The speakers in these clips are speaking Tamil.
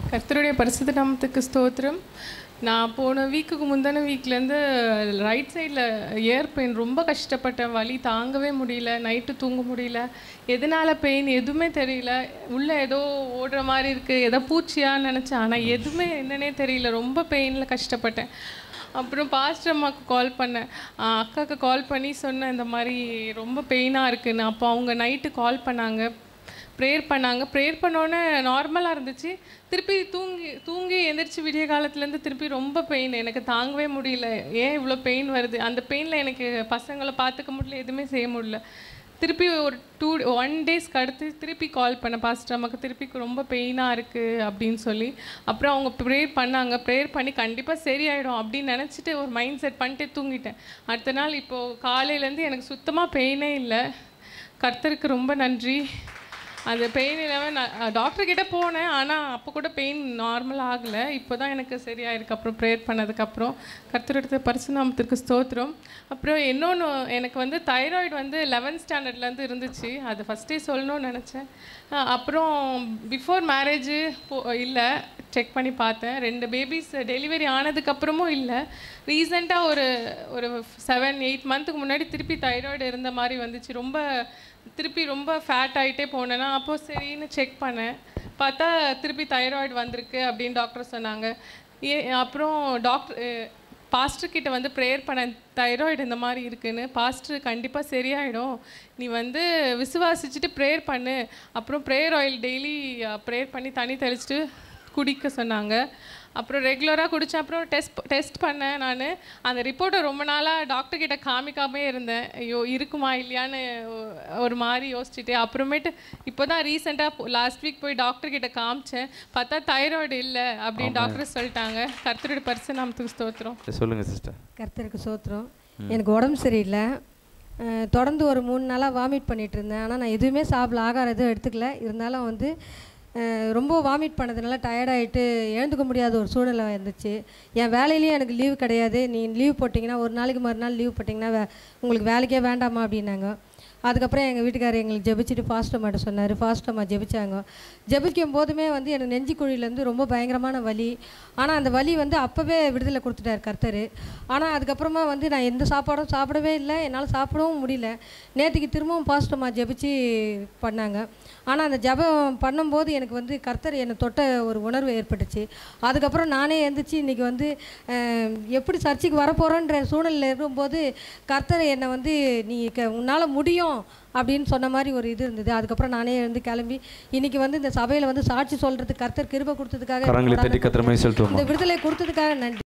கர்த்தருடைய பரிசுத்த நாமத்துக்கு ஸ்தோத்திரம் நான் போன வீக்குக்கு முந்தின வீக்லேருந்து ரைட் சைடில் இயர் பெயின் ரொம்ப கஷ்டப்பட்டேன் வலி தாங்கவே முடியல நைட்டு தூங்க முடியல எதனால பெயின் எதுவுமே தெரியல உள்ளே ஏதோ ஓடுற மாதிரி இருக்குது ஏதோ பூச்சியான்னு நினச்சேன் ஆனால் எதுவுமே என்னன்னே தெரியல ரொம்ப பெயினில் கஷ்டப்பட்டேன் அப்புறம் பாஸ்டர் அம்மாவுக்கு கால் பண்ணேன் ஆஹ் அக்காவுக்கு கால் பண்ணி சொன்னேன் இந்த மாதிரி ரொம்ப பெயினாக இருக்குன்னு அப்போ அவங்க நைட்டு கால் பண்ணாங்க ப்ரேயர் பண்ணாங்க ப்ரேயர் பண்ணோன்னே நார்மலாக இருந்துச்சு திருப்பி தூங்கி தூங்கி எந்திரிச்சு விடிய காலத்துலேருந்து திருப்பி ரொம்ப பெயின் எனக்கு தாங்கவே முடியல ஏன் இவ்வளோ பெயின் வருது அந்த பெயினில் எனக்கு பசங்களை பார்த்துக்க முடியல எதுவுமே செய்ய முடியல திருப்பி ஒரு டூ ஒன் டேஸ்க்கு அடுத்து திருப்பி கால் பண்ண பாஸ்டர் அம்மாக்கு திருப்பி ரொம்ப பெயினாக இருக்குது அப்படின்னு சொல்லி அப்புறம் அவங்க ப்ரேயர் பண்ணாங்க ப்ரேயர் பண்ணி கண்டிப்பாக சரியாயிடும் அப்படின்னு நினச்சிட்டு ஒரு மைண்ட் செட் பண்ணிட்டு தூங்கிட்டேன் அடுத்த நாள் இப்போது காலையிலேருந்து எனக்கு சுத்தமாக பெயினே இல்லை கர்த்தருக்கு ரொம்ப நன்றி அந்த பெயின் இல்லாமல் நான் டாக்டர் கிட்ட போனேன் ஆனால் அப்போ கூட பெயின் நார்மல் ஆகலை இப்போ தான் எனக்கு சரியாயிருக்கு அப்புறம் ப்ரேயர் பண்ணதுக்கப்புறம் கர்த்தரெடுத்த பரிசுநாமத்திற்கு ஸ்தோத்திரம் அப்புறம் இன்னொன்று எனக்கு வந்து தைராய்டு வந்து லெவன்த் ஸ்டாண்டர்ட்லேருந்து இருந்துச்சு அது ஃபஸ்ட்டே சொல்லணும்னு நினச்சேன் அஹ் அப்புறம் பிஃபோர் மேரேஜு போ இல்லை செக் பண்ணி பார்த்தேன் ரெண்டு பேபிஸ் டெலிவரி ஆனதுக்கப்புறமும் இல்லை ரீசெண்டாக ஒரு ஒரு செவன் எயிட் மந்த்துக்கு முன்னாடி திருப்பி தைராய்டு இருந்த மாதிரி வந்துச்சு ரொம்ப திருப்பி ரொம்ப ஃபேட் ஆகிட்டே போனேன்னா அப்போது சரின்னு செக் பண்ணேன் பார்த்தா திருப்பி தைராய்டு வந்திருக்கு அப்படின்னு டாக்டர் சொன்னாங்க ஏ அப்புறம் டாக்டர் பாஸ்டர் கிட்ட வந்து ப்ரேயர் பண்ண தைராய்டு இந்த மாதிரி இருக்குன்னு பாஸ்டர் கண்டிப்பாக சரியாயிடும் நீ வந்து விசுவாசிச்சுட்டு ப்ரேயர் பண்ணு அப்புறம் ப்ரேயர் ஆயில் டெய்லி ப்ரேயர் பண்ணி தண்ணி தெளிச்சிட்டு குடிக்க சொன்னாங்க அப்புறம் ரெகுலராக குடித்தேன் அப்புறம் டெஸ்ட் டெஸ்ட் பண்ணேன் நான் அந்த ரிப்போர்ட்டை ரொம்ப நாளாக டாக்டர் கிட்ட காமிக்காமே இருந்தேன் ஐயோ இருக்குமா இல்லையான்னு ஒ- ஒரு மாதிரி யோசிச்சுட்டு அப்புறமேட்டு இப்போ தான் ரீசெண்டாக லாஸ்ட் வீக் போய் டாக்டர் கிட்ட காமிச்சேன் பார்த்தா தைராய்டு இல்லை அப்படின்னு டாக்டர் சொல்லிட்டாங்க கர்த்தருடைய பரிசு நாமத்துக்கு ஸ்தோத்திரம் சொல்லுங்க சிஸ்டர் கர்த்தருக்கு சோத்திரம் எனக்கு உடம்பு சரியில்லை அஹ், தொடர்ந்து ஒரு மூணு நாளாக வாமிட் பண்ணிட்டு இருந்தேன் ஆனால் நான் எதுவுமே சாப்பிடல ஆகாரம் எதுவும் எடுத்துக்கல இருந்தாலும் வந்து அஹ், ரொம்ப வாமிட் பண்ணதுனால டயர்டாயிட்டு எழுந்துக்க முடியாத ஒரு சூழ்நிலை இருந்துச்சு என் வேலையிலையும் எனக்கு லீவு கிடையாது நீ லீவ் போட்டிங்கன்னா ஒரு நாளைக்கு மறுநாள் லீவ் போட்டிங்கன்னா வே உங்களுக்கு வேலைக்கே வேண்டாமா அப்படின்னாங்க அதுக்கப்புறம் எங்கள் வீட்டுக்காரர் எங்களுக்கு ஜெபிச்சுட்டு ஃபாஸ்ட்டம்மாட்ட சொன்னார் ஃபாஸ்ட்டம்மா ஜெபிச்சாங்க ஜெபிக்கும் போதுமே வந்து எனக்கு நெஞ்சு குழியிலேருந்து ரொம்ப பயங்கரமான வலி ஆனால் அந்த வலி வந்து அப்போவே விடுதலை கொடுத்துட்டார் கர்த்தர் ஆனால் அதுக்கப்புறமா வந்து நான் எந்த சாப்பாடும் சாப்பிடவே இல்லை என்னால் சாப்பிடவும் முடியல நேற்றுக்கு திரும்பவும் ஃபாஸ்ட்டம்மா ஜெபிச்சு பண்ணாங்க ஆனால் அந்த ஜெபம் பண்ணும்போது எனக்கு வந்து கர்த்தர் என்னை தொட்ட ஒரு உணர்வு ஏற்பட்டுச்சு அதுக்கப்புறம் நானே எந்திரிச்சு இன்றைக்கி வந்து அஹ், எப்படி சர்ச்சுக்கு வரப்போகிறோன்ற சூழ்நிலையில் இருக்கும்போது கர்த்தர் என்னை வந்து நீ க உன்னால் முடியும் அப்படின்னு சொன்ன மாதிரி ஒரு இது இருந்தது அதுக்கப்புறம் நானே எழுந்து கிளம்பி இன்னைக்கு வந்து இந்த சபையில் வந்து சாட்சி சொல்கிறதுக்கு கர்த்தர் கிருபை கொடுத்ததுக்காக கரங்களை எனக்கு தட்டி கத்திரமே செலுத்துவோமா இந்த விடுதலை கொடுத்ததுக்காக நன்றி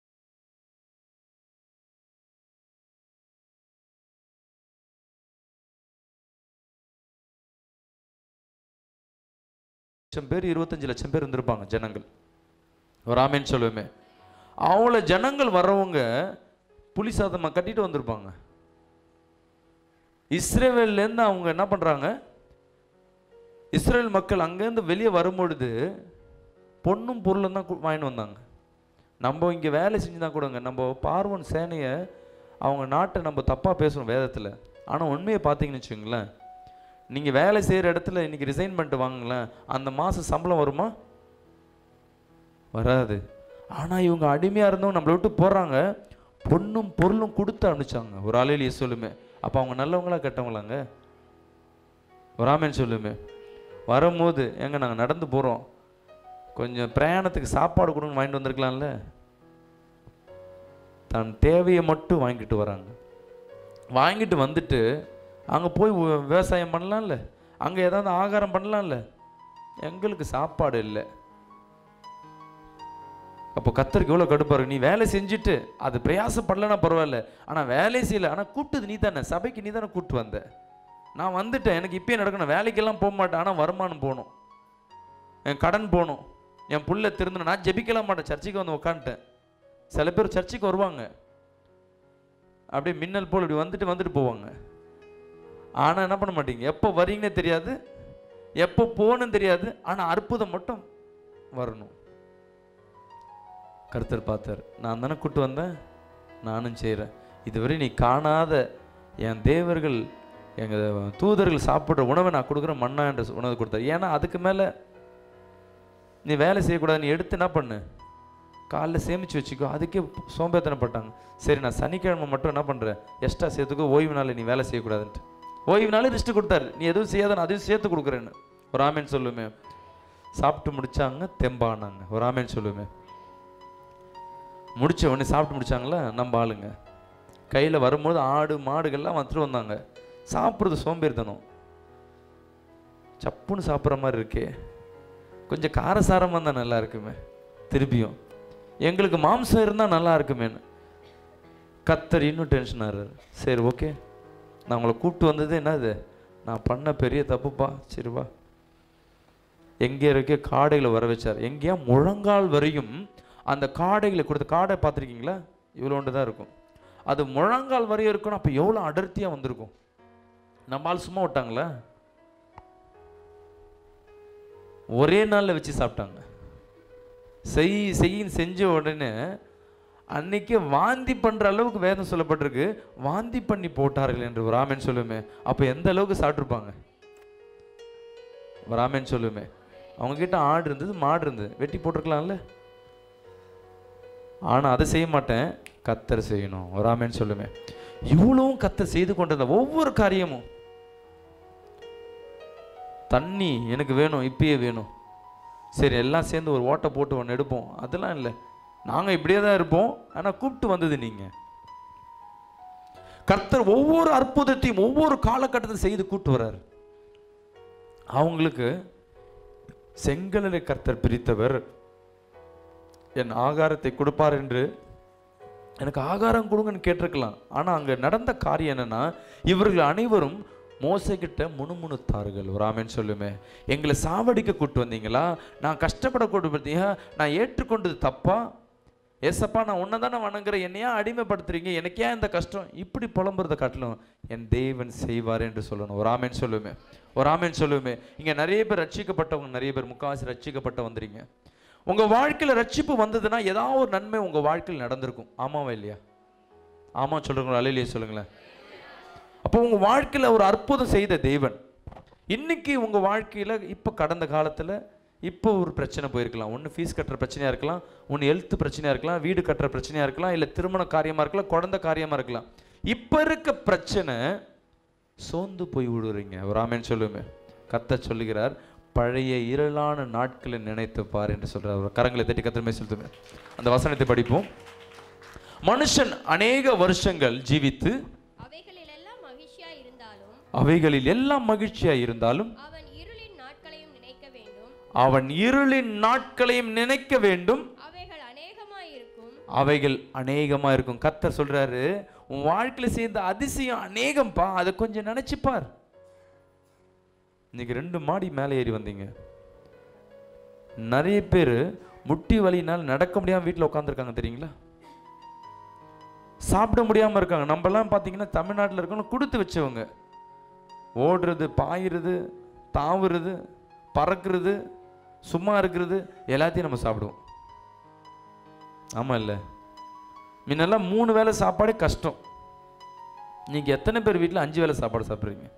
லட்சம் பேர் இருபத்தஞ்சு லட்சம் பேர் இருந்திருப்பாங்க ஜனங்கள் ஒரு ஆமேன்னு சொல்லுவேமே அவங்கள ஜனங்கள் வர்றவங்க புலி சாதமாக கட்டிட்டு வந்திருப்பாங்க இஸ்ரேவேல்லேருந்து அவங்க என்ன பண்ணுறாங்க இஸ்ரேல் மக்கள் அங்கேருந்து வெளியே வரும்பொழுது பொண்ணும் பொருளும் தான் கு- வாங்கிட்டு வந்தாங்க நம்ம இங்கே வேலை செஞ்சு தான் கூடங்க நம்ம பார்வன் சேனையை அவங்க நாட்டை நம்ம தப்பாக பேசுகிறோம் வேதத்தில் ஆனால் உண்மையை பார்த்தீங்கன்னு வச்சுங்களேன் நீங்கள் வேலை செய்கிற இடத்துல இன்னைக்கு ரிசைன் பண்ணிட்டு வாங்களேன் அந்த மாதம் சம்பளம் வருமா வராது ஆனால் இவங்க அடிமையாக இருந்தவங்க நம்மளை விட்டு போகிறாங்க பொண்ணும் பொருளும் கொடுத்து அனுப்பிச்சாங்க ஒரு ஆலையிலேயே சொல்லுமே அப்போ அவங்க நல்லவங்களா கெட்டவங்களாங்க ஒரு ஆமேன்னு சொல்லுமே வரும்போது எங்க நாங்கள் நடந்து போகிறோம் கொஞ்சம் பிரயாணத்துக்கு சாப்பாடு கொடுங்க வாங்கிட்டு வந்திருக்கலாம்ல தன் தேவையை மட்டும் வாங்கிட்டு வராங்க வாங்கிட்டு வந்துட்டு அங்கே போய் உ- விவசாயம் பண்ணலாம்ல அங்கே ஏதாவது ஆகாரம் பண்ணலாம்ல எங்களுக்கு சாப்பாடு இல்லை அப்போ கத்தருக்கு எவ்வளோ கடுப்பாரு நீ வேலை செஞ்சுட்டு அது பிரயாசப்படலன்னா பரவாயில்ல ஆனால் வேலை செய்யல ஆனால் கூட்டுது நீ தானே சபைக்கு நீ தானே கூட்டு வந்த நான் வந்துட்டேன் எனக்கு இப்பயே நடக்கணும் வேலைக்கெல்லாம் போக மாட்டேன் ஆனால் வருமானம் போகணும் என் கடன் போகணும் என் புள்ள திருந்தணும் நான் ஜெபிக்கலாம் மாட்டேன் சர்ச்சுக்கு வந்து உட்காந்துட்டேன் சில பேர் சர்ச்சுக்கு வருவாங்க அப்படியே மின்னல் போல் இப்படி வந்துட்டு வந்துட்டு போவாங்க ஆனால் என்ன பண்ண மாட்டீங்க எப்போ வரீங்கன்னே தெரியாது எப்போ போகணும்னு தெரியாது ஆனால் அற்புதம் மட்டும் வரணும் கர்த்தர் பார்த்தார் நான் தானே கூட்டு வந்தேன் நானும் செய்கிறேன் இதுவரை நீ காணாத என் தேவர்கள் எங்கள் தூதர்கள் சாப்பிட்ற உணவை நான் கொடுக்குற மண்ணா என்ற உணவு கொடுத்தார் ஏன்னா அதுக்கு மேலே நீ வேலை செய்யக்கூடாது நீ எடுத்து என்ன பண்ணு காலைல சேமிச்சு வச்சுக்கோ அதுக்கே சோம்பேத்தனப்பட்டாங்க சரி நான் சனிக்கிழமை மட்டும் என்ன பண்ணுறேன் எக்ஸ்ட்ரா சேர்த்துக்கோ ஓய்வு நாள் நீ வேலை செய்யக்கூடாதுன்ட்டு ஓய்வு நாள் ரெஸ்ட் கொடுத்தாரு நீ எதுவும் செய்யாத நான் அதையும் சேர்த்து கொடுக்குறேன்னு ஒரு ஆமேன் சொல்லுமே சாப்பிட்டு முடிச்சாங்க தெம்பானாங்க ஒரு ஆமேன் சொல்லுமே முடிச்ச உடனே சாப்பிட்டு முடிச்சாங்களா நம்ம ஆளுங்க கையில் வரும்போது ஆடு மாடுகள்லாம் வந்துட்டு வந்தாங்க சாப்பிட்றது சோம்பேறித்தனம் சப்புன்னு சாப்பிட்ற மாதிரி இருக்கே கொஞ்சம் காரசாரமாக இருந்தால் நல்லா இருக்குமே திருப்பியும் எங்களுக்கு மாம்சம் இருந்தால் நல்லா இருக்குமேன்னு கத்தர் இன்னும் டென்ஷன் ஆகிறாரு சரி ஓகே நான் உங்களை கூப்பிட்டு வந்தது என்னது நான் பண்ண பெரிய தப்புப்பா சரி வா எங்கே இருக்க காடைகளை வர வச்சார் எங்கேயா முழங்கால் வரையும் அந்த காடைகளை கொடுத்த காடை பார்த்துருக்கீங்களா இவ்வளோண்டு தான் இருக்கும் அது முழங்கால் வரையும் இருக்கணும் அப்போ எவ்வளோ அடர்த்தியாக வந்திருக்கும் நம்ம ஆள் சும்மா விட்டாங்களா ஒரே நாளில் வச்சு சாப்பிட்டாங்க செய் செய்யின்னு செஞ்ச உடனே அன்னைக்கு வாந்தி பண்ற அளவுக்கு வேதம் சொல்லப்பட்டிருக்கு வாந்தி பண்ணி போட்டார்கள் என்று ஒரு ஆமென் சொல்லுமே அப்போ எந்த அளவுக்கு சாப்பிட்ருப்பாங்க ஒரு ஆமென் சொல்லுமே அவங்க கிட்ட ஆடு இருந்தது மாடு இருந்தது வெட்டி போட்டிருக்கலாம்ல ஆனா அதை செய்ய மாட்டேன் கத்தர் செய்யணும் ஒரு ஆமென் சொல்லுமே இவ்வளவும் கத்தர் செய்து கொண்டிருந்த ஒவ்வொரு காரியமும் தண்ணி எனக்கு வேணும் இப்பயே வேணும் சரி எல்லாம் சேர்ந்து ஒரு ஓட்டை போட்டு ஒன்று எடுப்போம் அதெல்லாம் இல்லை நாங்கள் இப்படியே தான் இருப்போம் ஆனால் கூப்பிட்டு வந்தது நீங்கள் கர்த்தர் ஒவ்வொரு அற்புதத்தையும் ஒவ்வொரு காலகட்டத்தில் செய்து கூட்டு வர்றார் அவங்களுக்கு செங்கலிலே கர்த்தர் பிரித்தவர் என் ஆகாரத்தை கொடுப்பார் என்று எனக்கு ஆகாரம் கொடுங்கன்னு கேட்டிருக்கலாம் ஆனால் அங்கே நடந்த காரியம் என்னன்னா இவர்கள் அனைவரும் மோசக்கிட்ட முணுமுணுத்தார்கள் ஒரு ஆமென் சொல்லுமே எங்களை சாவடிக்க கூட்டு வந்தீங்களா நான் கஷ்டப்பட கூட்டு பார்த்தீங்க நான் ஏற்றுக்கொண்டது தப்பா ஏசப்பா நான் உன்னை தானே வணங்குறேன் என்னையா அடிமைப்படுத்துறீங்க எனக்கு ஏன் இந்த கஷ்டம் இப்படி புலம்புறத காட்டிலும் என் தேவன் செய்வார் என்று சொல்லணும் ஒரு ஆமென் சொல்லுமே ஒரு ஆமென் சொல்லுமே இங்க நிறைய பேர் ரட்சிக்கப்பட்டவங்க நிறைய பேர் முக்காவாசி ரட்சிக்கப்பட்ட வந்துறீங்க உங்க வாழ்க்கையில ரட்சிப்பு வந்ததுன்னா ஏதாவது ஒரு நன்மை உங்க வாழ்க்கையில் நடந்திருக்கும் ஆமாவா இல்லையா ஆமா சொல்றீங்களா அலையிலேயே சொல்லுங்களேன் அப்போ உங்க வாழ்க்கையில ஒரு அற்புதம் செய்த தேவன் இன்னைக்கு உங்க வாழ்க்கையில இப்ப கடந்த காலத்துல இப்போ ஒரு பிரச்சனை போயிருக்கலாம் ஒன்று ஃபீஸ் கட்டுற பிரச்சனையா இருக்கலாம் ஒன்று ஹெல்த் பிரச்சனையா இருக்கலாம் வீடு கட்டுற பிரச்சனையா இருக்கலாம் இல்லை திருமண காரியமா இருக்கலாம் குழந்தை காரியமா இருக்கலாம் இப்போ இருக்க பிரச்சனை சோர்ந்து போய் விடுறீங்க ஒரு ஆமேன் சொல்லுமே கத்த சொல்லுகிறார் பழைய இருளான நாட்களை நினைத்து பார் என்று சொல்றார் அவர் கரங்களை தட்டி கத்திரமே சொல்லுமே அந்த வசனத்தை படிப்போம் மனுஷன் அநேக வருஷங்கள் ஜீவித்து அவைகளில் எல்லாம் மகிழ்ச்சியா இருந்தாலும் அவைகளில் எல்லாம் மகிழ்ச்சியா இருந்தாலும் அவன் இருளின் நாட்களையும் நினைக்க வேண்டும் அவன் இருளின் நாட்களையும் நினைக்க வேண்டும் அவைகள் அநேகமாயிருக்கும் அவைகள் அநேகமா இருக்கும் கத்தர் சொல்றாரு உன் வாழ்க்கையில சேர்ந்த அதிசயம் அநேகம்பா அதை கொஞ்சம் நினைச்சு பார் இன்னைக்கு ரெண்டு மாடி மேலே ஏறி வந்தீங்க நிறைய பேர் முட்டி வலினால் நடக்க முடியாம வீட்டில் உட்காந்துருக்காங்க தெரியுங்களா சாப்பிட முடியாம இருக்காங்க நம்மலாம் பார்த்தீங்கன்னா தமிழ்நாட்டில் இருக்கவங்க கொடுத்து வச்சவங்க ஓடுறது பாயுறது தாவுறது பறக்கிறது சும்மா இருக்கிறது எல்லாத்தையும் நம்ம சாப்பிடுவோம் ஆமா இல்ல முன்னெல்லாம் மூணு வேளை சாப்பாடே கஷ்டம் இன்னைக்கு எத்தனை பேர் வீட்டில் அஞ்சு வேளை சாப்பாடு சாப்பிட்றீங்க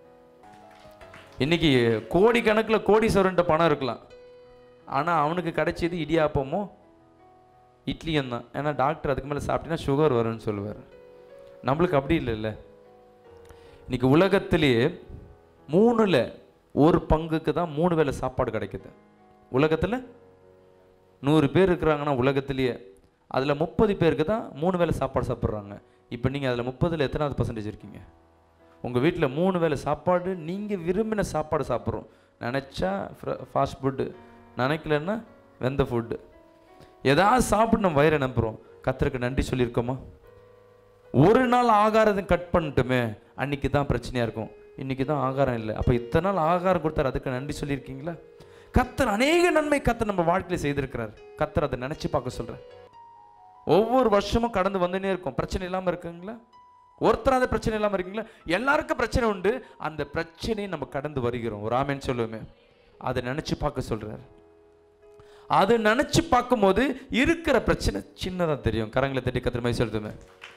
இன்னைக்கு கோடி கணக்கில் கோடீஸ்வரன்ட்ட பணம் இருக்கலாம் ஆனால் அவனுக்கு கிடைச்சது இடியாப்பமும் இட்லியும் தான் ஏன்னா டாக்டர் அதுக்கு மேலே சாப்பிட்டீங்கன்னா சுகர் வரும்னு சொல்லுவார் நம்மளுக்கு அப்படி இல்லைல்ல இன்னைக்கு உலகத்திலேயே மூணுல ஒரு பங்குக்கு தான் மூணு வேளை சாப்பாடு கிடைக்குது உலகத்தில் நூறு பேர் இருக்கிறாங்கன்னா உலகத்திலேயே அதில் முப்பது பேருக்கு தான் மூணு வேளை சாப்பாடு சாப்பிட்றாங்க இப்போ நீங்கள் அதில் முப்பதில் எத்தனாவது பர்சன்டேஜ் இருக்கீங்க உங்கள் வீட்டில் மூணு வேளை சாப்பாடு நீங்கள் விரும்பின சாப்பாடு சாப்பிட்றோம் நினச்சா ஃபாஸ்ட் ஃபுட்டு நினைக்கலன்னா வெந்த ஃபுட்டு ஏதாவது சாப்பிட்டு நம்ம வயிறை நம்புகிறோம் கத்தருக்கு நன்றி சொல்லியிருக்கோமா ஒரு நாள் ஆகாரத்தை கட் பண்ணிட்டுமே அன்னைக்கு தான் பிரச்சனையாக இருக்கும் இன்னைக்கு தான் ஆகாரம் இல்லை அப்போ இத்தனை நாள் ஆகாரம் கொடுத்தாரு அதுக்கு நன்றி சொல்லியிருக்கீங்களா கத்தர் அநேக நன்மை கத்தர் நம்ம வாழ்க்கையில் செய்திருக்கிறார் கத்தர் அதை நினச்சி பார்க்க சொல்கிறார் ஒவ்வொரு வருஷமும் கடந்து வந்துனே இருக்கும் பிரச்சனை இல்லாமல் இருக்குங்களா ஒருத்தராத பிரச்சனை இல்லாமல் இருக்கீங்களா எல்லாருக்கும் பிரச்சனை உண்டு அந்த பிரச்சனையை நம்ம கடந்து வருகிறோம் ஒரு ஆமேன்னு சொல்லுவோமே அதை நினச்சி பார்க்க சொல்கிறார் அதை நினச்சி பார்க்கும்போது இருக்கிற பிரச்சனை சின்னதாக தெரியும் கரங்களை தட்டி கத்திர மாதிரி சொல்லுமே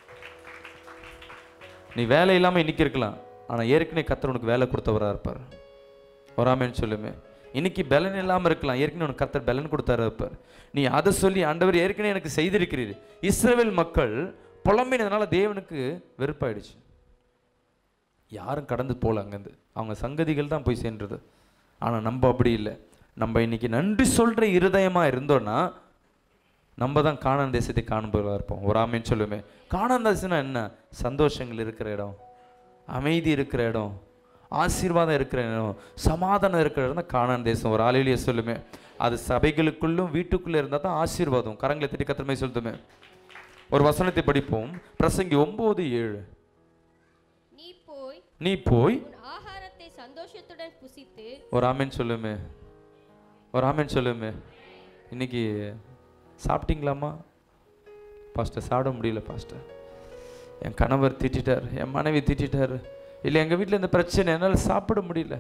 நீ வேலை இல்லாமல் இன்னைக்கு இருக்கலாம் ஆனால் ஏற்கனவே கத்தர் உனக்கு வேலை கொடுத்தவராக இருப்பார் வராமேன்னு சொல்லுமே இன்னைக்கு பலன் இல்லாமல் இருக்கலாம் ஏற்கனவே உனக்கு கர்த்தர் பலன் கொடுத்தாரு இருப்பார் நீ அதை சொல்லி ஆண்டவர் ஏற்கனவே எனக்கு செய்திருக்கிறீர் இஸ்ரவேல் மக்கள் புலம்பினதுனால தேவனுக்கு வெறுப்பாயிடுச்சு யாரும் கடந்து போகல அங்கேருந்து அவங்க சங்கதிகள் தான் போய் சேர்ந்தது ஆனால் நம்ம அப்படி இல்லை நம்ம இன்னைக்கு நன்றி சொல்கிற இருதயமாக இருந்தோன்னா நம்ம தான் காணான் தேசத்தை காணும்போதாக இருப்போம் ஒரு ஆமேன்னு சொல்லுமே காணான் தேசம்னா என்ன சந்தோஷங்கள் இருக்கிற இடம் அமைதி இருக்கிற இடம் ஆசீர்வாதம் இருக்கிற இடம் சமாதானம் இருக்கிற இடம் தான் காணான் தேசம் ஒரு ஆளிலேயே சொல்லுமே அது சபைகளுக்குள்ளும் வீட்டுக்குள்ளே இருந்தால் தான் ஆசீர்வாதம் கரங்களை தட்டி கத்திரமே சொல்லுமே ஒரு வசனத்தை படிப்போம் பிரசங்கி ஒம்பது ஏழு நீ போய் நீ போய் உன் ஆகாரத்தை சந்தோஷத்துடன் புசித்து ஒரு ஆமேன் சொல்லுமே ஒரு ஆமேன் சொல்லுமே இன்னைக்கு சாப்பிட்டீங்களாம்மா பாஸ்டர் சாப்பிட முடியல பாஸ்டர் என் கணவர் திட்டிட்டார் என் மனைவி திட்டிட்டார் இல்லை எங்கள் வீட்டில் இந்த பிரச்சனை என்னால் சாப்பிட முடியல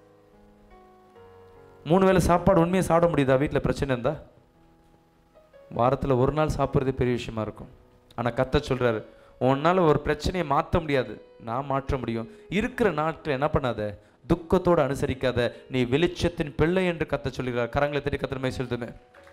மூணு வேளை சாப்பாடு உண்மையாக சாப்பிட முடியுதா வீட்டில் பிரச்சனை இருந்தா வாரத்தில் ஒரு நாள் சாப்பிட்றதே பெரிய விஷயமா இருக்கும் ஆனால் கத்த சொல்றாரு உன்னால் ஒரு பிரச்சனையை மாற்ற முடியாது நான் மாற்ற முடியும் இருக்கிற நாட்கள் என்ன பண்ணாத துக்கத்தோடு அனுசரிக்காத நீ வெளிச்சத்தின் பிள்ளை என்று கத்த சொல்லுகிறார் கரங்களை தட்டி கத்திரமே செலுத்துமே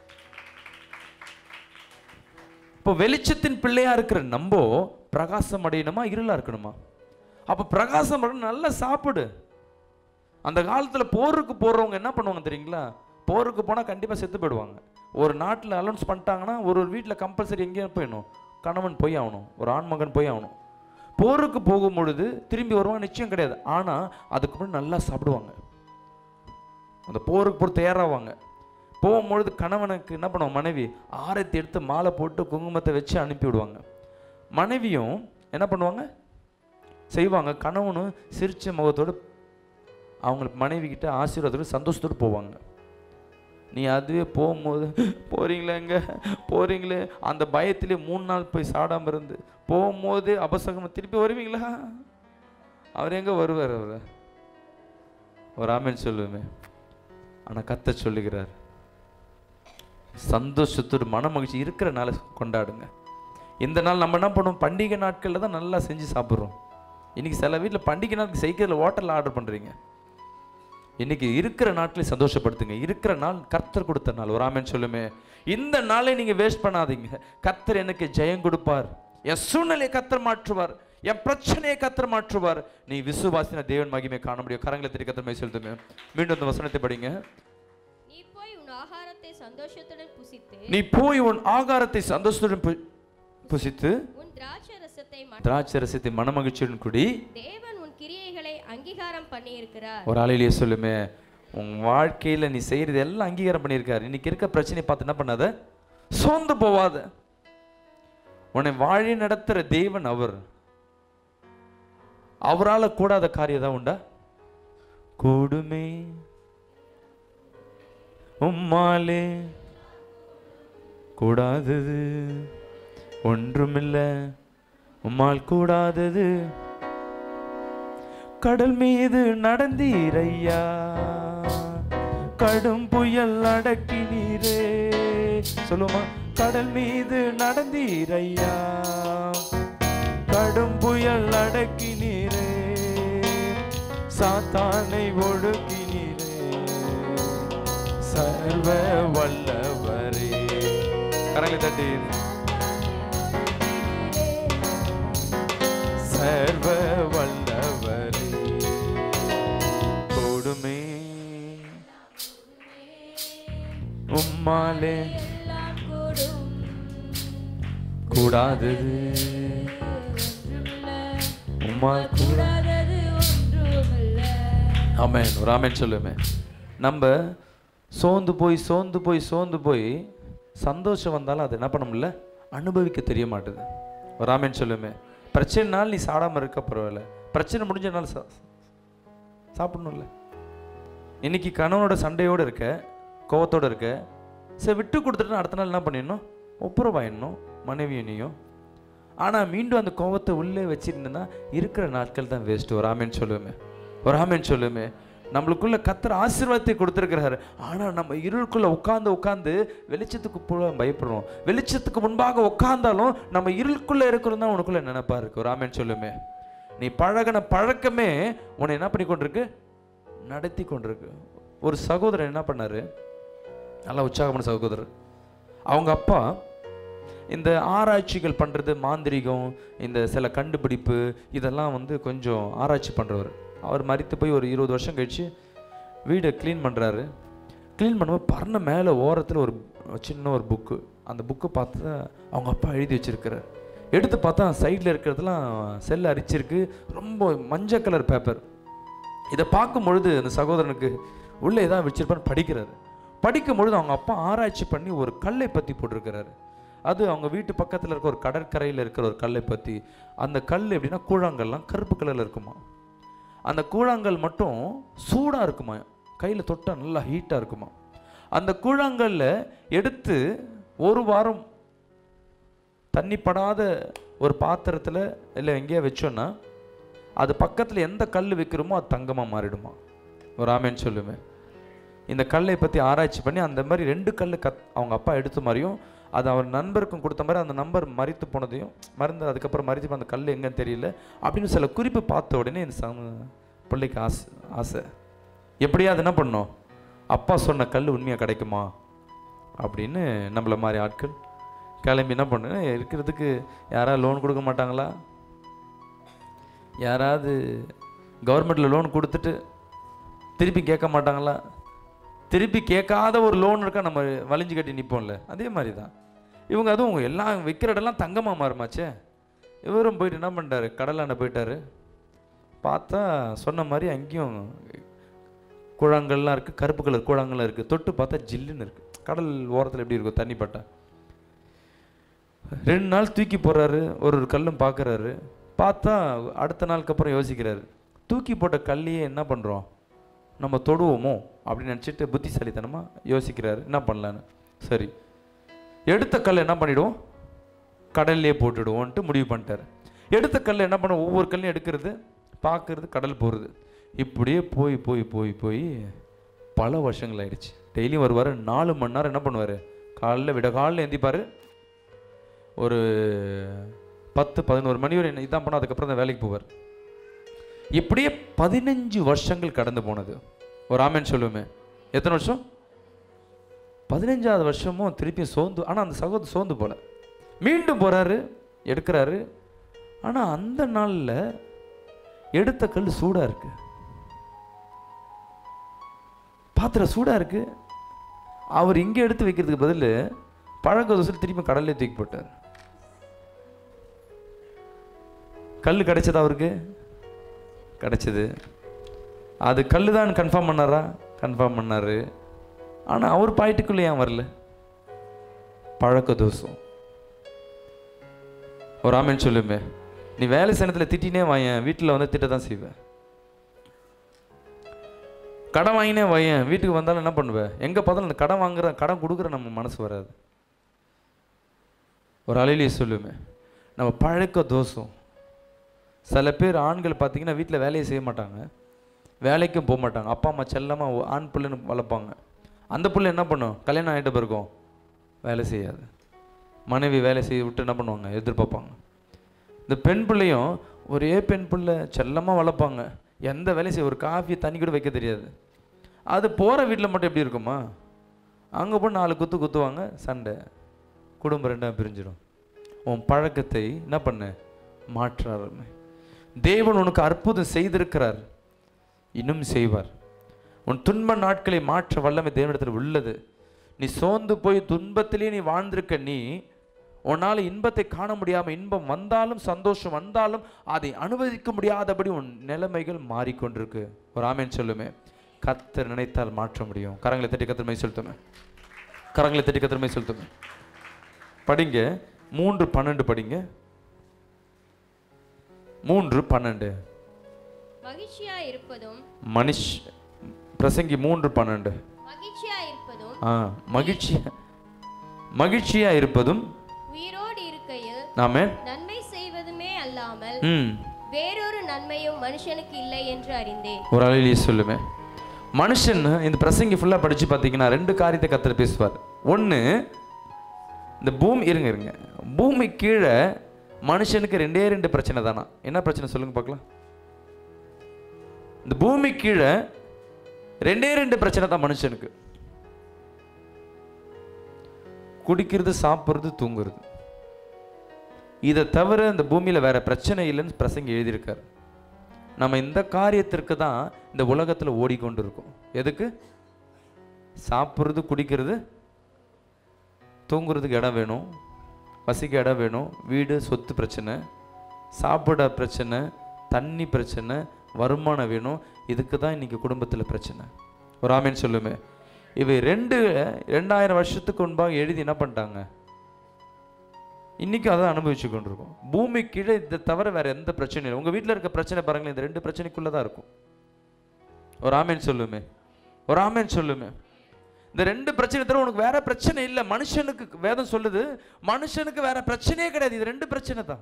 இப்போ வெளிச்சத்தின் பிள்ளையா இருக்கிற நம்போ பிரகாசம் அடையணுமா இருளா இருக்கணுமா அப்போ பிரகாசம் அடையணும் நல்லா சாப்பிடு அந்த காலத்தில் போருக்கு போடுறவங்க என்ன பண்ணுவாங்க தெரியுங்களா போருக்கு போனால் கண்டிப்பாக செத்து போயிடுவாங்க ஒரு நாட்டில் அலௌன்ஸ் பண்ணிட்டாங்கன்னா ஒரு ஒரு வீட்டில் கம்பல்சரி எங்கேயும் போயிடணும் கணவன் போய் ஆகணும் ஒரு ஆண்மகன் போய் ஆகணும் போருக்கு போகும் பொழுது திரும்பி வருவான் நிச்சயம் கிடையாது ஆனால் அதுக்கு முன்னாடி நல்லா சாப்பிடுவாங்க அந்த போருக்கு போய் தயாராவாங்க போகும்பொழுது கணவனுக்கு என்ன பண்ணுவாங்க மனைவி ஆரத்தி எடுத்து மாலை போட்டு குங்குமத்தை வச்சு அனுப்பி விடுவாங்க மனைவியும் என்ன பண்ணுவாங்க செய்வாங்க கணவனும் சிரிச்ச முகத்தோடு அவங்களுக்கு மனைவி கிட்ட ஆசீர்வாதத்தோடு சந்தோஷத்தோடு போவாங்க நீ அதுவே போகும்போது போறீங்களேங்க போறீங்களே அந்த பயத்திலே மூணு நாள் போய் சாடாம இருந்து போகும்போது அபசகமாக திருப்பி வருவீங்களா அவர் எங்க வருவார் அவர் ஒரு ஆமேன் சொல்லுவேமே ஆனா கத்த சொல்லுகிறார் சந்தோஷத்தோடு மன மகிழ்ச்சி இருக்கிற நாளை கொண்டாடுங்க இந்த நாள் நம்ம என்ன பண்ணுவோம் பண்டிகை நாட்களில் தான் நல்லா செஞ்சு சாப்பிட்றோம் இன்னைக்கு சில வீட்டில் பண்டிகை நாளுக்கு சைக்கிளில் ஹோட்டலில் ஆர்டர் பண்ணுறீங்க இன்னைக்கு இருக்கிற நாட்களை சந்தோஷப்படுத்துங்க இருக்கிற நாள் கர்த்தர் கொடுத்த நாள் ஒரு ஆமென் சொல்லுமே இந்த நாளை நீங்க வேஸ்ட் பண்ணாதீங்க கர்த்தர் எனக்கு ஜெயம் கொடுப்பார் என் சூழ்நிலையை கர்த்தர் மாற்றுவார் என் பிரச்சனையை கர்த்தர் மாற்றுவார் நீ விசுவாசின தேவன் மகிமை காண முடியும் கரங்களை திரு கர்த்தர் மை செலுத்துமே மீண்டும் அந்த வசனத்தை படிங்க நீ போய் உன் ஆகாரத்தை சந்தோஷத்துடன் புசித்து நீ போய் உன் ஆகாரத்தை சந்தோஷத்துடன் பு- புசித்து உன் திராட்சை ரசத்தை ம- திராட்சை ரசத்தை மனமகிழ்ச்சியுடன் குடி தேவன் உன் கிரியைகளை அங்கீகாரம் பண்ணியிருக்கிறார் ஒரு ஆளிலேயே சொல்லுமே உன் வாழ்க்கையில் நீ செய்கிறது எல்லாம் அங்கீகாரம் பண்ணியிருக்காரு இன்னைக்கு இருக்க பிரச்சனையை பார்த்து என்ன பண்ணாத சோர்ந்து போவாத உன்னை வாழி நடத்துகிற தேவன் அவர் அவரால் கூடாத காரியம் தான் உண்டா கூடுமே உம்மாலே கூடாதது ஒன்றுமில்ல உம்மால் கூடாதது கடல் மீது நடந்தீரையா கடும் புயல் அடக்கினீரே சொல்லுமா கடல் மீது நடந்தீரையா கடும் புயல் அடக்கினீரே சாத்தானை ஒடுக்கினீரே சர்வ வல்லவரே கரங்களை தட்டி சர்வ வல்லவரே கொடுமே உம்மாலே கூடாதது உம்மால் கூடா ஆமென் ஒரு ஆமென் சொல்லுமே நம்ம சோர்ந்து போய் சோர்ந்து போய் சோர்ந்து போய் சந்தோஷம் வந்தாலும் அது என்ன பண்ண முடியல அனுபவிக்க தெரிய மாட்டுது ஒரு ஆமென் சொல்லுமே பிரச்சனைனால நீ சாடாமல் இருக்க பரவாயில்ல பிரச்சனை முடிஞ்சனால சா சாப்பிடணும்ல இன்னைக்கு கணவனோட சண்டையோடு இருக்க கோவத்தோடு இருக்க சரி விட்டு கொடுத்துட்டு அடுத்த நாள் என்ன பண்ணிடணும் ஒப்புரவாயிடணும் மனைவியனையும் ஆனால் மீண்டும் அந்த கோவத்தை உள்ளே வச்சிருந்தேன்னா இருக்கிற நாட்கள் தான் வேஸ்ட் ஒரு ஆமேன்னு சொல்லுவேமே ஒரு ஆமேன்னு சொல்லுவேமே நம்மளுக்குள்ள கத்தர் ஆசீர்வாதத்தை கொடுத்துருக்கிறாரு ஆனால் நம்ம இருளுக்குள்ள உட்காந்து உட்காந்து வெளிச்சத்துக்கு போல பயப்படுறோம் வெளிச்சத்துக்கு முன்பாக உட்காந்தாலும் நம்ம இருளுக்குள்ள இருக்கிறோம் தான் உனக்குள்ள நினைப்பா இருக்கு ஒரு ஆமேன்னு சொல்லுமே நீ பழகின பழக்கமே உன்னை என்ன பண்ணி கொண்டிருக்கு நடத்தி கொண்டிருக்கு ஒரு சகோதரர் என்ன பண்ணாரு நல்லா உற்சாகமான சகோதரர் அவங்க அப்பா இந்த ஆராய்ச்சிகள் பண்ணுறது மாந்திரிகம் இந்த சில கண்டுபிடிப்பு இதெல்லாம் வந்து கொஞ்சம் ஆராய்ச்சி பண்ணுறவர் அவர் மறித்து போய் ஒரு இருபது வருஷம் கழிச்சு வீடை க்ளீன் பண்ணுறாரு க்ளீன் பண்ணும்போது பறந்த மேலே ஓரத்தில் ஒரு சின்ன ஒரு புக்கு அந்த புக்கு பார்த்து அவங்க அப்பா எழுதி வச்சிருக்கிறார் எடுத்து பார்த்தா சைடில் இருக்கிறதுலாம் செல் அரிச்சிருக்கு ரொம்ப மஞ்சள் கலர் பேப்பர் இதை பார்க்கும் பொழுது அந்த சகோதரனுக்கு உள்ளே ஏதாவது வச்சிருப்பான்னு படிக்கிறாரு படிக்கும் பொழுது அவங்க அப்பா ஆராய்ச்சி பண்ணி ஒரு கல்லை பற்றி போட்டிருக்கிறாரு அது அவங்க வீட்டு பக்கத்தில் இருக்க ஒரு கடற்கரையில் இருக்கிற ஒரு கல்லை பற்றி அந்த கல் எப்படின்னா கூழாங்கல்லாம் கருப்பு கலரில் இருக்குமா அந்த கூழாங்கல் மட்டும் சூடாக இருக்குமா கையில் தொட்டால் நல்லா ஹீட்டாக இருக்குமா அந்த கூழாங்கல்ல எடுத்து ஒரு வாரம் தண்ணி படாத ஒரு பாத்திரத்தில் இல்லை எங்கேயா வச்சோன்னா அது பக்கத்தில் எந்த கல் வைக்கிறோமோ அது தங்கமாக மாறிடுமா ஒரு ஆமேன்னு சொல்லுவேன் இந்த கல்லை பற்றி ஆராய்ச்சி பண்ணி அந்த மாதிரி ரெண்டு கல் கத் அவங்க அப்பா எடுத்த மாதிரியும் அது அவர் நண்பருக்கும் கொடுத்த மாதிரி அந்த நம்பர் மறித்து போனதையும் மறந்து அதுக்கப்புறம் மறித்து போன அந்த கல் எங்கன்னு தெரியல அப்படின்னு சில குறிப்பு பார்த்த உடனே இந்த சம- பிள்ளைக்கு ஆசை ஆசை எப்படியா அது என்ன பண்ணோம் அப்பா சொன்ன கல் உண்மையாக கிடைக்குமா அப்படின்னு நம்மள மாதிரி ஆட்கள் கிளம்பி என்ன பண்ணு இருக்கிறதுக்கு யாராவது லோன் கொடுக்க மாட்டாங்களா யாராவது கவர்மெண்ட்டில் லோன் கொடுத்துட்டு திருப்பி கேட்க மாட்டாங்களா திருப்பி கேட்காத ஒரு லோன் இருக்கா நம்ம வலிஞ்சு கட்டி நிற்போம்ல அதே மாதிரி தான் இவங்க அதுவும் எல்லாம் விற்கிற இடம்லாம் தங்கமாக மாறுமாச்சே இவரும் போயிட்டு என்ன பண்ணிட்டாரு கடலாண்ட போயிட்டாரு பார்த்தா சொன்ன மாதிரி அங்கேயும் கூழாங்கல்லாம் இருக்குது கருப்பு கலர் கூழாங்கல்லாம் இருக்குது தொட்டு பார்த்தா ஜில்லுன்னு இருக்குது கடல் ஓரத்தில் எப்படி இருக்கும் தண்ணி பட்டா ரெண்டு நாள் தூக்கி போடுறாரு ஒரு ஒரு கல்லும் பார்க்குறாரு பார்த்தா அடுத்த நாளுக்கு அப்புறம் யோசிக்கிறாரு தூக்கி போட்ட கல்லையே என்ன பண்ணுறோம் நம்ம தொடுவோமோ அப்படின்னு நினச்சிட்டு புத்திசாலித்தனமாக யோசிக்கிறாரு என்ன பண்ணலான்னு சரி எடுத்த கல்லை என்ன பண்ணிடுவோம் கடல்லே போட்டுடுவோன்ட்டு முடிவு பண்ணிட்டாரு எடுத்த கல்லை என்ன பண்ண ஒவ்வொரு கல்லையும் எடுக்கிறது பார்க்கறது கடல் போகிறது இப்படியே போய் போய் போய் போய் பல வருஷங்கள் ஆயிடுச்சு டெய்லியும் வருவார் நாலு மணி நேரம் என்ன பண்ணுவார் காலைல விட காலில் எந்திப்பார் ஒரு பத்து பதினோரு மணி வரை இதான் பண்ண அதுக்கப்புறம் தான் வேலைக்கு போவார் இப்படியே பதினஞ்சு வருஷங்கள் கடந்து போனது ஒரு ஆமேன்னு சொல்லுவோமே எத்தனை வருஷம் பதினஞ்சாவது வருஷமும் திருப்பி சோர்ந்து ஆனால் அந்த சகோதரர் சோர்ந்து போல மீண்டும் போறாரு எடுக்கிறாரு ஆனால் அந்த நாளில் எடுத்த கல் சூடாக இருக்கு பாத்திரம் சூடாக இருக்கு அவர் இங்கே எடுத்து வைக்கிறதுக்கு பதில் பழக்க தோசை திருப்பி கடல்லே தூக்கி போட்டார் கல் கிடைச்சதா அவருக்கு கிடைச்சது அது கல் தான் கன்ஃபார்ம் பண்ணாரா கன்ஃபார்ம் பண்ணாரு ஆனால் அவர் பாயிட்டுக்குள்ளே ஏன் வரல பழக்க தோசம் ஒரு ஆமேன்னு சொல்லுமே நீ வேலை சனத்தில் திட்டினே வாயேன் வீட்டில் வந்து திட்ட தான் செய்வேன் கடன் வாங்கினே வாயேன் வீட்டுக்கு வந்தாலும் என்ன பண்ணுவேன் எங்கே பார்த்தாலும் அந்த கடன் வாங்குற கடன் கொடுக்குற நம்ம மனசு வராது ஒரு அலையிலேயே சொல்லுமே நம்ம பழக்க தோசம் சில பேர் ஆண்கள் பார்த்தீங்கன்னா வீட்டில் வேலையை செய்ய மாட்டாங்க வேலைக்கும் போக மாட்டாங்க அப்பா அம்மா செல்லமாக ஆண் பிள்ளைன்னு வளர்ப்பாங்க அந்த பிள்ளை என்ன பண்ணும் கல்யாணம் ஆகிட்ட பிறகும் வேலை செய்யாது மனைவி வேலை செய்ய விட்டு என்ன பண்ணுவாங்க எதிர்பார்ப்பாங்க இந்த பெண் பிள்ளையும் ஒரே பெண் பிள்ளை செல்லமாக வளர்ப்பாங்க எந்த வேலையும் செய்ய ஒரு காஃபி தண்ணி கூட வைக்க தெரியாது அது போகிற வீட்டில் மட்டும் எப்படி இருக்குமா அங்கே போய் நாலு குத்து குத்துவாங்க சண்டை குடும்பம் ரெண்டாக பிரிஞ்சிடும் உன் பழக்கத்தை என்ன பண்ண மாற்றாருன்னு தேவன் உனக்கு அற்புதம் செய்திருக்கிறார் இன்னும் செய்வார் உன் துன்ப நாட்களை மாற்ற வல்லமை தேவனிடத்தில் உள்ளது நீ சோர்ந்து போய் துன்பத்திலே நீ வாழ்ந்திருக்க நீ உன்னால் இன்பத்தை காண முடியாமல் இன்பம் வந்தாலும் சந்தோஷம் வந்தாலும் அதை அனுமதிக்க முடியாதபடி உன் நிலைமைகள் மாறிக்கொண்டிருக்கு ஒரு ஆமேன் சொல்லுமே கத்தர் நினைத்தால் மாற்ற முடியும் கரங்களை தட்டி கத்திரமை செலுத்துமே கரங்களை தட்டி கத்திரமை செலுத்துமே படிங்க மூன்று பன்னெண்டு படிங்க மூன்று பன்னெண்டு மகிழ்ச்சியா இருப்பதும் மனுஷ் பிரசங்கி மூன்று பன்னெண்டு மகிழ்ச்சியா இருப்பதும் ஆ மகிழ்ச்சி மகிழ்ச்சியா இருப்பதும் உயிரோடு இருக்கையில் நாம நன்மை செய்வதுமே அல்லாமல் ம் வேறொரு நன்மையும் மனுஷனுக்கு இல்லை என்று அறிந்தேன் ஒரு அலையிலேயே சொல்லுமே மனுஷன் இந்த பிரசங்கி ஃபுல்லாக படித்து பார்த்தீங்கன்னா ரெண்டு காரியத்தை கத்தர் பேசுவார் ஒன்று இந்த பூமி இருங்க இருங்க பூமி கீழே மனுஷனுக்கு ரெண்டே ரெண்டு பிரச்சனை தானா என்ன பிரச்சனை சொல்லுங்க பார்க்கலாம் இந்த பூமி கீழே ரெண்டே ரெண்டு பிரச்சனை தான் மனுஷனுக்கு குடிக்கிறது சாப்பிட்றது தூங்குறது இதை தவிர இந்த பூமியில் வேற பிரச்சனை இல்லைன்னு பிரசங்க எழுதியிருக்காரு நம்ம இந்த காரியத்திற்கு தான் இந்த உலகத்தில் ஓடிக்கொண்டு இருக்கோம் எதுக்கு சாப்பிட்றது குடிக்கிறது தூங்குறதுக்கு இடம் வேணும் வசிக்க இடம் வேணும் வீடு சொத்து பிரச்சனை சாப்பிட பிரச்சனை தண்ணி பிரச்சனை வருமானம் வேணும் இதுக்கு தான் இன்னைக்கு குடும்பத்தில் பிரச்சனை ஒரு ஆமேன்னு சொல்லுமே இவை ரெண்டு ரெண்டாயிரம் வருஷத்துக்கு முன்பாக எழுதி என்ன பண்ணிட்டாங்க இன்னைக்கு அதை அனுபவிச்சு கொண்டிருக்கோம் பூமி கீழே இதை தவிர வேற எந்த பிரச்சனையும் இல்லை உங்க வீட்டில் இருக்க பிரச்சனை பாருங்களேன் இந்த ரெண்டு பிரச்சனைக்குள்ள தான் இருக்கும் ஒரு ஆமேன் சொல்லுமே ஒரு ஆமேன் சொல்லுமே இந்த ரெண்டு பிரச்சனை தவிர உனக்கு வேற பிரச்சனை இல்லை மனுஷனுக்கு வேதம் சொல்லுது மனுஷனுக்கு வேற பிரச்சனையே கிடையாது இது ரெண்டு பிரச்சனை தான்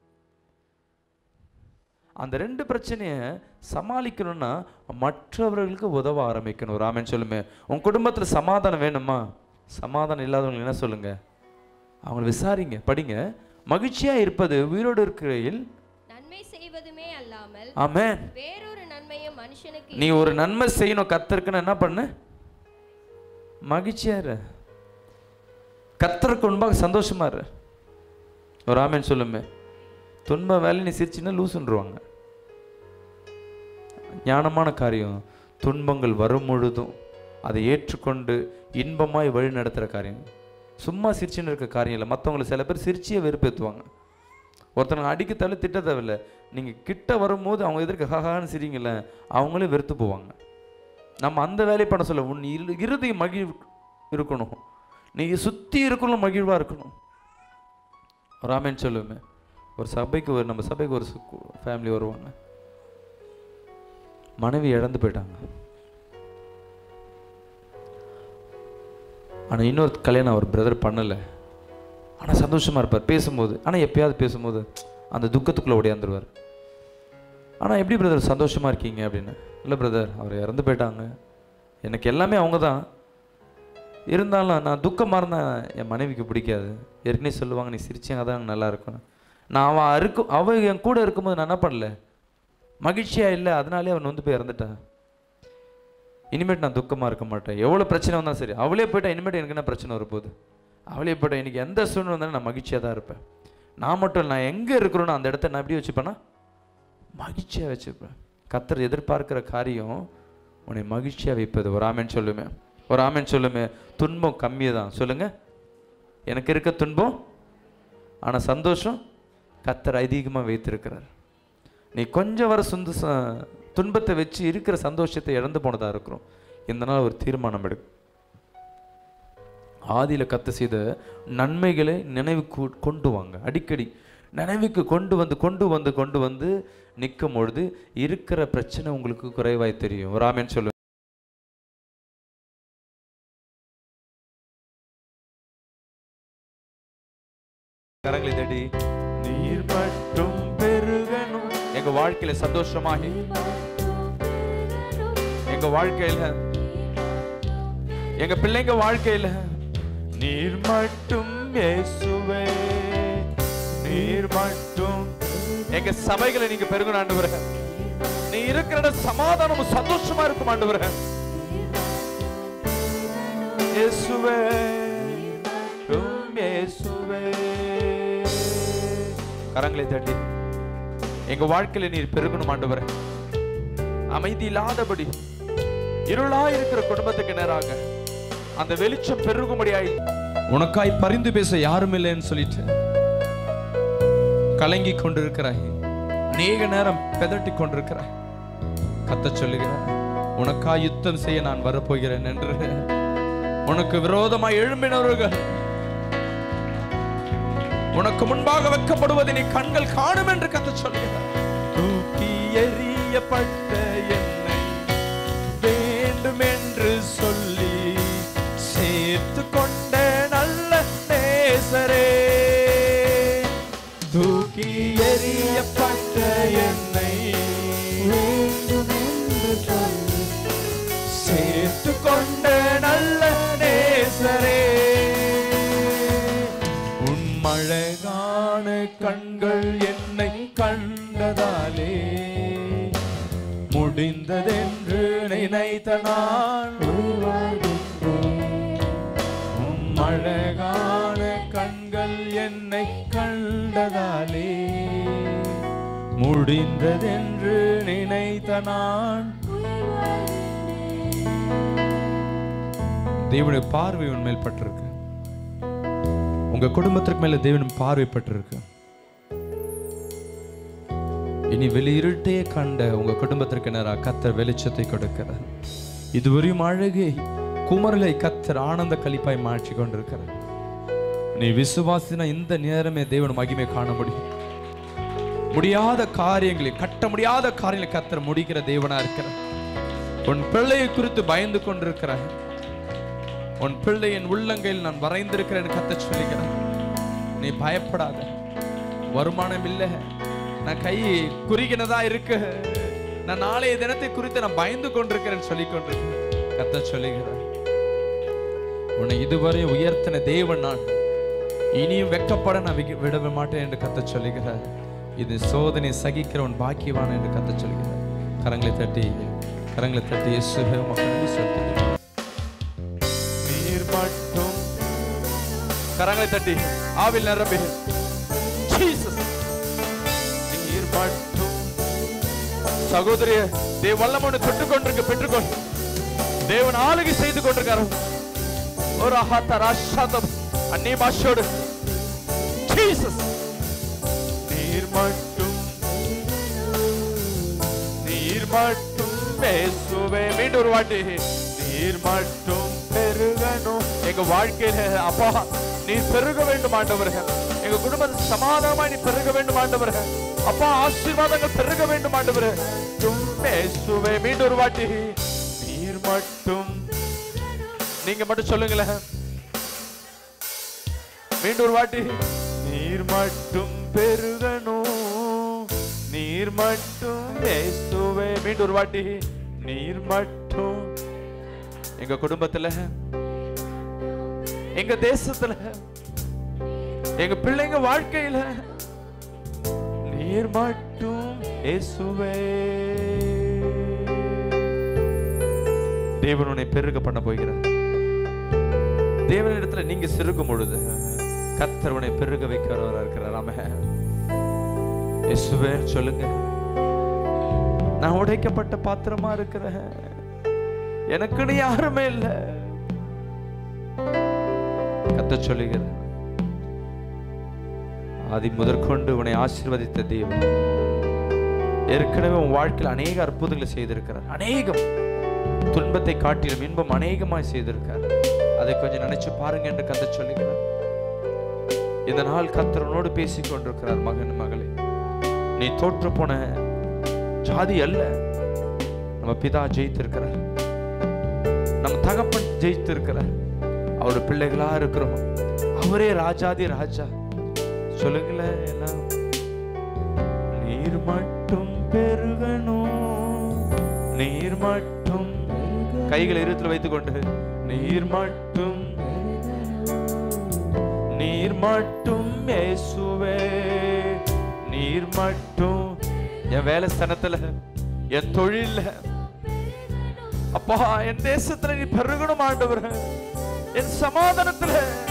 அந்த ரெண்டு பிரச்சனையை சமாளிக்கணும்னா மற்றவர்களுக்கு உதவ ஆரம்பிக்கணும் ஒரு ஆமேன் சொல்லுமே உன் குடும்பத்தில் சமாதானம் வேணுமா சமாதானம் இல்லாதவங்களுக்கு என்ன சொல்லுங்க அவங்களை விசாரிங்க படிங்க மகிழ்ச்சியா இருப்பது உயிரோடு இருக்கிறையில் நன்மை செய்வதுமே அல்லாமல் ஆமென் வேறொரு நன்மையும் மனுஷனுக்கு நீ ஒரு நன்மை செய்யணும் கத்தருக்குன்னு என்ன பண்ணு மகிழ்ச்சியா இரு கத்தருக்கு முன்பாக சந்தோஷமா இரு ஒரு ஆமேன் சொல்லுமே துன்ப வேலை நீ சிரிச்சின்னா லூசுன்றுவாங்க ஞானமான காரியம் துன்பங்கள் வரும் பொழுதும் அதை ஏற்றுக்கொண்டு இன்பமாய் வழி நடத்துகிற காரியம் சும்மா சிரிச்சுன்னு இருக்க காரியம் இல்லை மற்றவங்களை சில பேர் சிரிச்சியே வெறுப்பேற்றுவாங்க ஒருத்தனை அடிக்க தள்ளி திட்ட தேவையில்ல நீங்கள் கிட்ட வரும்போது அவங்க எதிர்க்க ஹஹான்னு சிரிங்கல்ல அவங்களே வெறுத்து போவாங்க நம்ம அந்த வேலையை பண்ண சொல்ல உன் இரு இருதயம் மகிழ் இருக்கணும் நீங்கள் சுற்றி இருக்கணும் மகிழ்வாக இருக்கணும் ராமேன் சொல்லுவேன் ஒரு சபைக்கு ஒரு நம்ம சபைக்கு ஒரு ஃபேமிலி வருவாங்க மனைவி இழந்து போயிட்டாங்க ஆனால் இன்னொரு கல்யாணம் அவர் பிரதர் பண்ணலை ஆனால் சந்தோஷமாக இருப்பார் பேசும்போது ஆனால் எப்பயாவது பேசும்போது அந்த துக்கத்துக்குள்ளே ஓடியாந்துருவார் ஆனால் எப்படி பிரதர் சந்தோஷமாக இருக்கீங்க அப்படின்னு இல்லை பிரதர் அவர் இறந்து போயிட்டாங்க எனக்கு எல்லாமே அவங்க தான் இருந்தாலும் நான் துக்கமாக இருந்தால் என் மனைவிக்கு பிடிக்காது ஏற்கனவே சொல்லுவாங்க நீ சிரிச்சாங்க தான் நல்லா இருக்கும் நான் அவன் இருக்கும் அவ என் கூட இருக்கும்போது நான் என்ன பண்ணல மகிழ்ச்சியாக இல்லை அதனாலே அவன் வந்து போய் இறந்துட்டா இனிமேட்டு நான் துக்கமாக இருக்க மாட்டேன் எவ்வளோ பிரச்சனை வந்தாலும் சரி அவளே போயிட்டா இனிமேட்டு எனக்கு என்ன பிரச்சனை வரப்போகுது அவளே போயிட்டா எனக்கு எந்த சூழ்நிலை வந்தாலும் நான் மகிழ்ச்சியாக தான் இருப்பேன் நான் மட்டும் இல்லை, நான் எங்கே இருக்கிறேனோ அந்த இடத்த நான் எப்படி வச்சுப்பேன்னா மகிழ்ச்சியாக வச்சுப்பேன் கத்தர் எதிர்பார்க்கிற காரியம் உன்னை மகிழ்ச்சியாக வைப்பது ஒரு ஆமேன் சொல்லுமே ஒரு ஆமேன் சொல்லுமே துன்பம் கம்மி தான் சொல்லுங்க எனக்கு இருக்க துன்பம் ஆனால் சந்தோஷம் கத்தர் அதிகமாக வைத்திருக்கிறார் நீ கொஞ்சம் வர சொந்த ச- துன்பத்தை வச்சு இருக்கிற சந்தோஷத்தை இழந்து போனதா இருக்கிறோம் இந்த நாள் ஒரு தீர்மானம் எடு ஆதியில கத்த செய்த நன்மைகளை நினைவுக்கு கொண்டு வாங்க அடிக்கடி நினைவுக்கு கொண்டு வந்து கொண்டு வந்து கொண்டு வந்து நிற்கும் பொழுது இருக்கிற பிரச்சனை உங்களுக்கு குறைவாய் தெரியும் ஒரு ஆமேன் சொல்லு கரங்களை தடி நீர் மட்டும் பெருகணும் எங்க வாழ்க்கையில சந்தோஷமாக எங்க வாழ்க்கையில எங்க பிள்ளைங்க வாழ்க்கையில நீர் மட்டும் இயேசுவே நீர் மட்டும் எங்க சபைகளை நீங்க பெருகணும் ஆண்டவரே நீ இருக்கிற இடம் சமாதானமும் சந்தோஷமா இருக்கும் ஆண்டவரே இயேசுவே உம் இயேசுவே கரங்களை தட்டி எங்க வாழ்க்கையில நீர் பெருகணும் ஆண்டவரே அமைதி இல்லாதபடி இருளா இருக்கிற குடும்பத்துக்கு நேராக அந்த வெளிச்சம் பெருகும்படியாய் உனக்காய் பரிந்து பேச யாரும் இல்லைன்னு சொல்லிட்டு கலங்கி கொண்டிருக்கிறாய் அநேக நேரம் பெதட்டி கொண்டிருக்கிறாய் கத்த சொல்லுகிறார் உனக்காய் யுத்தம் செய்ய நான் வரப்போகிறேன் என்று உனக்கு விரோதமாய் எழும்பினவர்கள் உனக்கு முன்பாக வைக்கப்படுவதை நீ கண்கள் காணும் என்று கத்த சொல்லுகிறார் தூக்கி எறியப்பட்ட என்னை வேண்டும் என்று சொல்லி சேர்த்து கொண்ட நல்ல நேசரே தூக்கி எறியப்பட்ட என்னை வேண்டும் என்று சொல்லி சேர்த்து கொண்ட நல்ல நேசரே உன் அழகான கண்கள் என்னை கண்டதாலே முடிந்ததென்று நினைத்த நான் உம் அழகான கண்கள் என்னை கண்டதாலே முடிந்ததென்று நினைத்த நான் தேவனுடைய பார்வை உன் மேல் பட்டிருக்கு உங்க குடும்பத்திற்கு மேல தேவனும் பார்வை பட்டிருக்கு இனி வெளியிருட்டே கண்ட உங்க குடும்பத்திற்கு நேராக கத்தர் வெளிச்சத்தை கொடுக்கிறார் இதுவரையும் அழகே குமரலை கத்தர் ஆனந்த கழிப்பாய் மாற்றி கொண்டிருக்கிறார் நீ விசுவாசினா இந்த நேரமே தேவன் மகிமை காண முடியும் முடியாத காரியங்களை கட்ட முடியாத காரியங்களை கத்தர் முடிக்கிற தேவனா இருக்கிறார் உன் பிள்ளையை குறித்து பயந்து கொண்டிருக்கிறார் உன் பிள்ளையின் உள்ளங்கையில் நான் வரைந்திருக்கிறேன் கத்த சொல்லுகிறேன் நீ பயப்படாத வருமானம் இல்லை நான் கை குறுகினதா இருக்கு நான் நாளைய தினத்தை குறித்து நான் பயந்து கொண்டிருக்கிறேன் சொல்லிக் கொண்டிருக்கிறேன் கத்த சொல்லுகிறேன் உன்னை இதுவரை உயர்த்தின தேவன் நான் இனியும் வெக்கப்பட நான் விக- விட மாட்டேன் என்று கத்த சொல்லுகிறார் இது சோதனை சகிக்கிற உன் பாக்கியவான் என்று கத்த சொல்லுகிறார் கரங்களை தட்டி கரங்களை தட்டி இயேசுவே உமக்கு நன்றி செலுத்துகிறேன். நீர் மட்டும் கரங்களை தட்டி ஆவில் நிரம்பி ஜீசஸ் நீர் மட்டும் சகோதரிய தேவ வல்லமோடு தொட்டு கொண்டிருக்க பெற்றுக்கொண்டு தேவன் ஆளுகை செய்து கொண்டிருக்காரு ஒரு அஹாத்த ராஷாதம் அந்நே பாஷோடு ஜீசஸ் நீர் மட்டும் நீர் மட்டும் பேசுவே மீண்டும் ஒரு வாட்டி நீர் மட்டும் பெருகணும் எங்க வாழ்க்கையில அப்பா நீர் பெருக வேண்டும் ஆண்டவரே எங்க குடும்பத்தில் சமாதானமா நீ பெருக வேண்டும் ஆண்டவரே அப்பா ஆசீர்வாதங்கள் பெருக வேண்டும் ஆண்டவரே தும் பேசுவே மீண்டும் ஒரு வாட்டி நீர் மட்டும் நீங்க மட்டும் சொல்லுங்களேன் மீண்டும் ஒரு வாட்டி நீர் மட்டும் பெருகணும் நீர் மட்டும் பேசுவே மீண்டும் ஒரு வாட்டி நீர் மட்டும் எங்க குடும்பத்துல எங்க தேசத்துல எங்க பிள்ளைங்க வாழ்க்கையில நீர் மட்டும் இயேசுவே தேவன் உன்னை பெருக பண்ண போகிறார் தேவனிடத்துல நீங்க சிறுகும் பொழுது கர்த்தர் உன்னை பெருக வைக்கிறவரா இருக்கிறார் ஆமே இயேசுவே சொல்லுங்க நான் உடைக்கப்பட்ட பாத்திரமா இருக்கிறேன் எனக்குன்னு யாருமே இல்லை கத்த சொல்லுகிறேன் ஆதி முதற்கொண்டு உன்னை ஆசீர்வதித்த தேவன் ஏற்கனவே உன் வாழ்க்கையில் அநேக அற்புதங்களை செய்திருக்கிறார் அநேகம் துன்பத்தை காட்டிலும் இன்பம் அநேகமாய் செய்திருக்கார் அதை கொஞ்சம் நினைச்சு பாருங்க என்று கத்த சொல்லுகிறார் இந்த நாள் கர்த்தர் உன்னோடு பேசிக் கொண்டிருக்கிறார் மகன் மகளே நீ தோற்று போன ஜாதி அல்ல நம்ம பிதா ஜெயித்திருக்கிறார் நம்ம தகப்பன் ஜெயித்திருக்கிறார் அவரு பிள்ளைகளா இருக்கிறோம் அவரே ராஜாதி ராஜா சொல்லுங்களேன் எல்லாம் நீர் மட்டும் பெருகணும் நீர் மட்டும் கைகளை இருத்தில் வைத்துக்கொண்டு நீர் மட்டும் நீர் மட்டும் இயேசுவே நீர் மட்டும் என் வேலை ஸ்தானத்துல என் தொழில்ல அப்பா என் தேசத்துல நீ பெருகணும் ஆண்டவர் என் சமாதானத்துல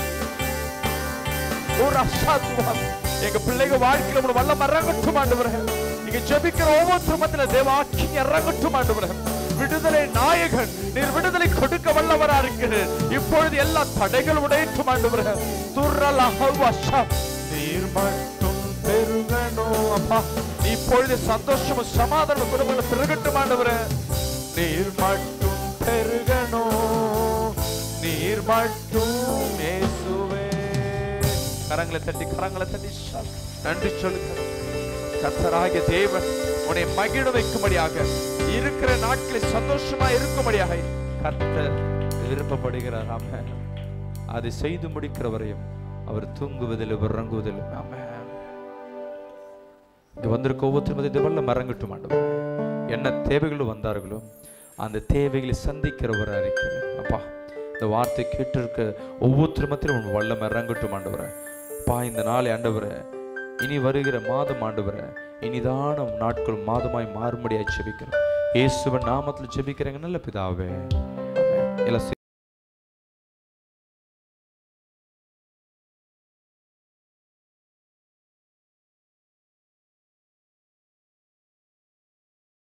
ஒரு அசாத்துவம் எங்க பிள்ளைங்க வாழ்க்கையில உங்களை வல்ல இறங்கட்டும் ஆண்டவர் நீங்க ஜெபிக்கிற ஒவ்வொரு மத்தில தேவாக்கி இறங்கட்டும் ஆண்டவர் விடுதலை நாயகன் நீர் விடுதலை கொடுக்க வல்லவரா இருக்கிறார் இப்பொழுது எல்லா தடைகள் உடையட்டும் ஆண்டவர் துர்ரல் அஹ்வஷா நீர் மட்டும் பெருகணும் அப்பா நீ இப்பொழுது சந்தோஷமும் சமாதானம் குடும்பங்களை பெருகட்டும் ஆண்டவர் நீர் மட்டும் பெருகணும் நீர் மட்டும் இயேசுவே கரங்களை தட்டி கரங்களை தட்டி ஷா- நன்றி சொல்லுங்க கர்த்தராகிய தேவன் உன்னை மகிழ வைக்கும்படியாக இருக்கிற நாட்களில் சந்தோஷமா இருக்கும்படியாக கர்த்தர் விருப்பப்படுகிறார் ஆம அதை செய்து முடிக்கிற வரையும் அவர் தூங்குவதில் உறங்குவதிலும் ஆம இங்க வந்திருக்க ஒவ்வொருத்தரும் மத்தியில் வல்ல மறங்கட்டும் ஆண்டவர் என்ன தேவைகளும் வந்தார்களோ அந்த தேவைகளை சந்திக்கிறவராக இருக்கிறார் அப்பா இந்த வார்த்தை கேட்டிருக்க ஒவ்வொருத்தர் மத்தியிலும் உன் வல்லம் இறங்கட்டும் ஆண்டவரே அப்பா இந்த நாளை ஆண்டவரே இனி வருகிற மாதம் ஆண்டவரே இனிதான நாட்கள் மாதமாய் மாறும்படியாய் செபிக்கிறோம் இயேசுவின் நாமத்தில் ஜெபிக்கிறேங்க நல்ல பிதாவே ஆமென். எல்லாம்